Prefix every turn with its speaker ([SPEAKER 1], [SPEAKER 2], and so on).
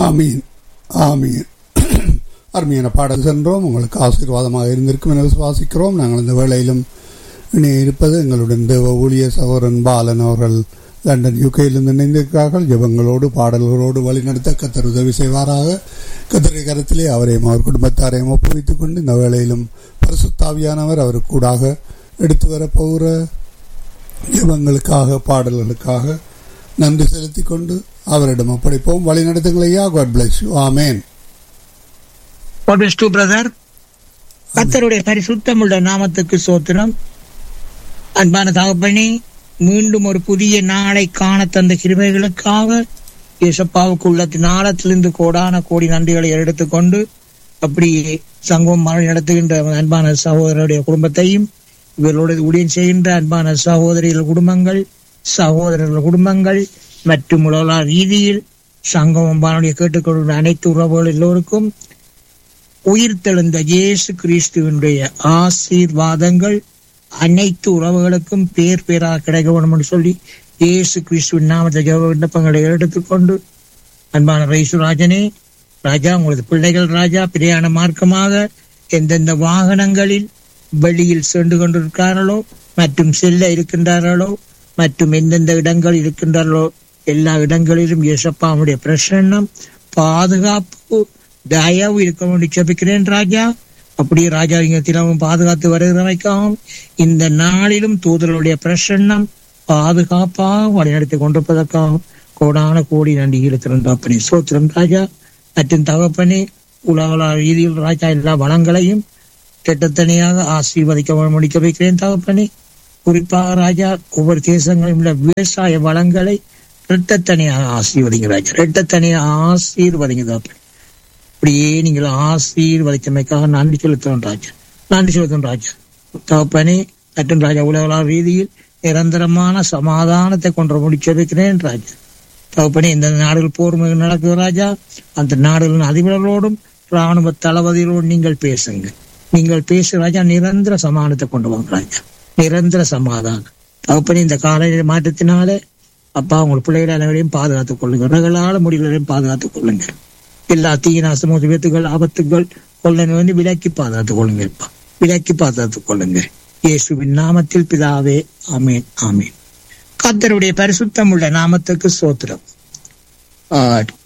[SPEAKER 1] ஆமீன் ஆமீன் அருமையான பாடல் சென்றோம் உங்களுக்கு ஆசீர்வாதமாக இருந்திருக்கும் என விசுவாசிக்கிறோம் நாங்கள் இந்த வேளையிலும் இணைய இருப்பது எங்களுடன் தேவ ஊழிய சகோதரன் பாலன் அவர்கள் லண்டன் யூகேயிலிருந்து இணைந்திருக்கிறார்கள் ஜெபங்களோடு பாடல்களோடு வழிநடத்த கத்தர் உதவி செய்வாராக கத்தரை கரத்திலே அவரையும் அவர் குடும்பத்தாரையும் ஒப்புவித்துக் கொண்டு இந்த வேளையிலும் பரிசுத்தாவியானவர் அவருக்கு கூடாக எடுத்து வரப்போகிற ஜெபங்களுக்காக பாடல்களுக்காக நன்றி செலுத்திக் கொண்டு அவரிடம் ஒப்படைப்போம் வழி நடத்துங்களையா God bless you amen
[SPEAKER 2] God bless you, brother. கர்த்தருடைய பரிசுத்தமுள்ள நாமத்துக்கு சோத்திரம் அன்பான தகப்பனே மீண்டும் ஒரு புதிய நாளை காண தந்த கிருபைகளுக்காக இயேசப்பாவுக்கு உள்ளத்தின் ஆழத்திலிருந்து கோடான கோடி நன்றிகளை எடுத்துக்கொண்டு அப்படியே சங்கமம் மழை நடத்துகின்ற அன்பான சகோதரருடைய குடும்பத்தையும் இவர்களோடு ஊழியம் செய்கின்ற அன்பான சகோதரிகள் குடும்பங்கள் சகோதரர்கள் குடும்பங்கள் மற்றும் உலக ரீதியில் சங்கமம் பானுடைய கேட்டுக்கொள்கின்ற அனைத்து உறவுகள் எல்லோருக்கும் உயிர்த்தெழுந்த இயேசு கிறிஸ்துவனுடைய ஆசீர்வாதங்கள் அனைத்து உறவுகளுக்கும் பேர் பேராக கிடைக்க வேண்டும் என்று சொல்லி இயேசு கிறிஸ்துவின் நாமத்தை ஜெப விண்ணப்பங்களை எடுத்துக்கொண்டு அன்பான ரைசுராஜனே ராஜா உங்களது பிள்ளைகள் ராஜா பிரயாண மார்க்கமாக எந்தெந்த வாகனங்களில் வெளியில் சென்று கொண்டிருக்கிறார்களோ மற்றும் செல்ல இருக்கின்றார்களோ மற்றும் எந்தெந்த இடங்கள் இருக்கின்றார்களோ எல்லா இடங்களிலும் இயேசப்பாவுடைய பிரசன்னம் பாதுகாப்பு தயவு இருக்க வேண்டி ஜெபிக்கிறேன் ராஜா அப்படியே ராஜா இங்க தினமும் பாதுகாத்து வருகிறமைக்காகவும் இந்த நாளிலும் தூதர்களுடைய பிரசன்னம் பாதுகாப்பாக வழிநடத்தி கொண்டிருப்பதற்காகவும் கோடான கோடி நன்றி இருக்கிறாப்பனே சோத்திரம் ராஜா மற்றும் தகப்பனே உலக ரீதியில் ராஜா எல்லா வளங்களையும் திட்டத்தனியாக ஆசீர்வதிக்க முடிக்க வைக்கிறேன் தகப்பனே குறிப்பாக ராஜா ஒவ்வொரு தேசங்களிலும் உள்ள விவசாய வளங்களை இரட்டத்தனியாக ஆசீர்வதிங்க ராஜா இரட்டத்தனியாக ஆசீர்வதிங்க தகப்பனே அப்படியே நீங்கள் ஆசீர்வதித்தமைக்காக நன்றி செலுத்துவோம் ராஜா நன்றி செலுத்தும் ராஜா தகப்பனே மற்றும் ராஜா உலகளா ரீதியில் நிரந்தரமான சமாதானத்தை கொண்டு முடிச்சு வைக்கிறேன் ராஜா தகப்பனே இந்த நாடுகள் போர் நடக்குது ராஜா அந்த நாடுகளின் அதிபர்களோடும் ராணுவ தளபதிகளோடும் நீங்கள் பேசுங்க நீங்கள் பேச ராஜா நிரந்தர சமாதானத்தை கொண்டு வாங்க ராஜா நிரந்தர சமாதானம் தகப்பனே இந்த காலநிலை மாற்றத்தினால அப்பா உங்கள் பிள்ளைகளை அனைவரையும் பாதுகாத்துக் கொள்ளுங்க ரகலால முடிவுகளையும் பாதுகாத்துக் கொள்ளுங்க எல்லா தீயநாசமோ விபத்துகள் ஆபத்துகள் கொள்ள வந்து விலக்கி பாதுகாத்துக் கொள்ளுங்க விலக்கி பாதுகாத்துக் கொள்ளுங்க இயேசுவின் நாமத்தில் பிதாவே ஆமேன் ஆமேன் கத்தருடைய பரிசுத்தம் உள்ள நாமத்துக்கு சோத்திரம்